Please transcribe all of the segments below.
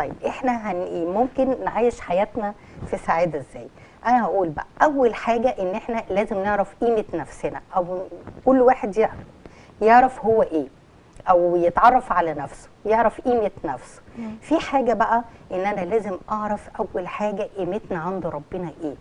طيب احنا هن إيه؟ ممكن نعيش حياتنا في سعاده ازاي انا هقول بقى اول حاجه ان احنا لازم نعرف قيمه نفسنا او كل واحد يعرف يعرف هو ايه او يتعرف على نفسه يعرف قيمه نفسه في حاجه بقى ان انا لازم اعرف اول حاجه قيمتنا عند ربنا ايه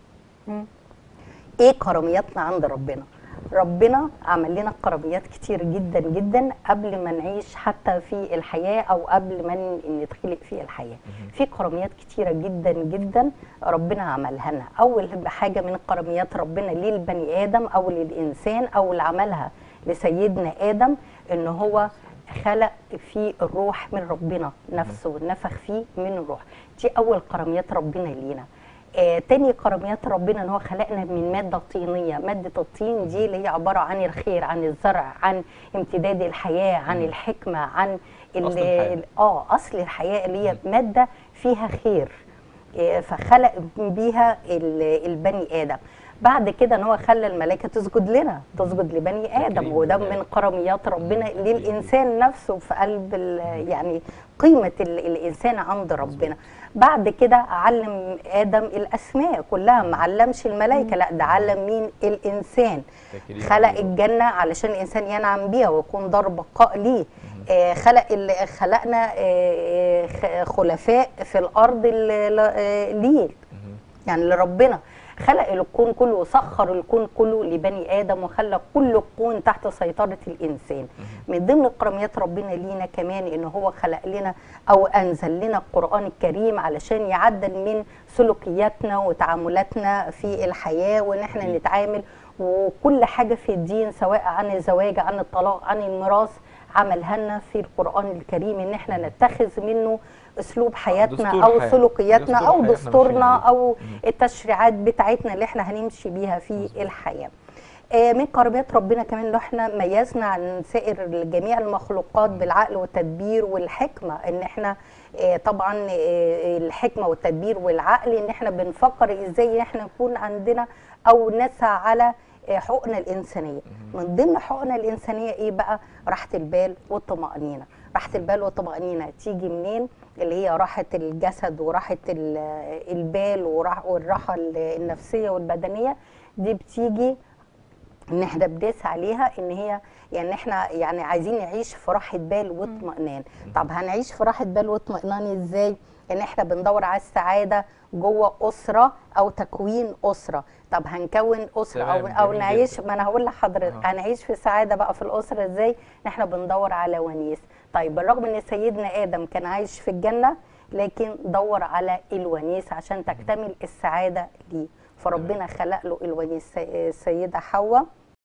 ايه كرامياتنا عند ربنا ربنا عمل لنا كراميات كتير جدا جدا قبل ما نعيش حتى في الحياه او قبل ما ن- نتخلق في الحياه في كراميات كتيره جدا جدا ربنا عملها لنا اول حاجه من كراميات ربنا للبني ادم او للانسان او اللي عملها لسيدنا ادم ان هو خلق فيه الروح من ربنا نفسه نفخ فيه من الروح دي اول كراميات ربنا لينا آه تاني كراميات ربنا ان هو خلقنا من ماده طينيه ماده الطين دي اللي هي عباره عن الخير عن الزرع عن امتداد الحياه عن الحكمه عن ال- أصل الحياة. ال- اه اصل الحياه اللي هي ماده فيها خير آه، فخلق بيها ال- البني ادم بعد كده ان هو خلى الملائكه تسجد لنا تسجد لبني ادم تكريم وده لله. من كراميات ربنا للانسان نفسه في قلب ال- يعني قيمه ال- الانسان عند ربنا بعد كده علم ادم الاسماء كلها ما علمش الملائكه لا ده علم مين الانسان تكريم خلق لله. الجنه علشان الانسان ينعم بيها ويكون دار بقاء ليه آه خلق ال- خلقنا آه، آه، خلفاء في الارض ال- آه، ليه يعني لربنا خلق الكون كله وسخر الكون كله لبني ادم وخلى كل الكون تحت سيطره الانسان من ضمن كراميات ربنا لينا كمان ان هو خلق لنا او انزل لنا القران الكريم علشان يعدل من سلوكياتنا وتعاملاتنا في الحياه وان احنا نتعامل وكل حاجه في الدين سواء عن الزواج عن الطلاق عن الميراث عملها لنا في القران الكريم ان احنا نتخذ منه اسلوب حياتنا دستور او حياة. سلوكياتنا دستور او حياتنا دستورنا ماشيين عليه. او التشريعات بتاعتنا اللي احنا هنمشي بيها في الحياه آه، من كرامات ربنا كمان ان احنا ميزنا عن سائر جميع المخلوقات بالعقل والتدبير والحكمه ان احنا آه، طبعا آه، الحكمه والتدبير والعقل ان احنا بنفكر ازاي احنا نكون عندنا او نسعى على آه، حقوقنا الانسانيه من ضمن حقوقنا الانسانيه ايه بقى راحه البال والطمانينه راحه البال والطمانينه تيجي منين اللي هي راحه الجسد وراحه ال- البال وراح- والراحه النفسيه والبدنيه دي بتيجي ان احنا بنداس عليها ان هي يعني احنا يعني عايزين نعيش في راحه بال واطمئنان طب هنعيش في راحه بال واطمئنان ازاي ان احنا بندور على السعاده جوه اسره او تكوين اسره طب هنكون اسره او تمام، او جميل نعيش جدا. ما انا هقول لحضرتك آه. هنعيش في سعاده بقى في الاسره ازاي ان احنا بندور على ونيس طيب بالرغم ان سيدنا ادم كان عايش في الجنه لكن دور على الونيس عشان تكتمل السعاده ليه فربنا خلق له الونيس السيده حواء